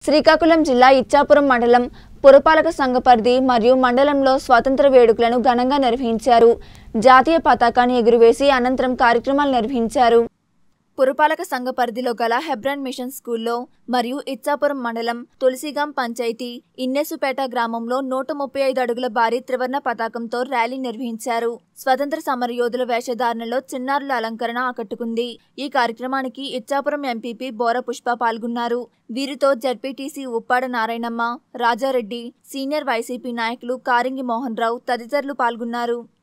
శ్రీకాకుళం జిల్లా ఇచ్చాపురం మండలం పురపాలక సంఘ పరిధి మరియు మండలంలో స్వాతంత్ర వేడుకలను ఘనంగా నిర్వహించారు జాతీయ పతాకాన్ని ఎగురవేసి అనంతరం కార్యక్రమాలు నిర్వహించారు పురపాలక సంఘ పరిధిలో గల హెబ్రాన్ మిషన్ స్కూల్లో మరియు ఇచ్చాపురం మండలం తులసిగాం పంచాయతీ ఇన్నెసుపేట గ్రామంలో నూట ముప్పై ఐదు అడుగుల భారీ త్రివర్ణ పతాకంతో ర్యాలీ నిర్వహించారు స్వతంత్ర సమరయోధుల వేషధారణలో చిన్నారుల అలంకరణ ఆకట్టుకుంది ఈ కార్యక్రమానికి ఇచ్చాపురం ఎంపీపీ బోర పుష్ప పాల్గొన్నారు వీరితో ZPTC Uppada Narayanamma Rajareddy senior YCP నాయకులు కారింగి మోహన్ రావు తదితరులు పాల్గొన్నారు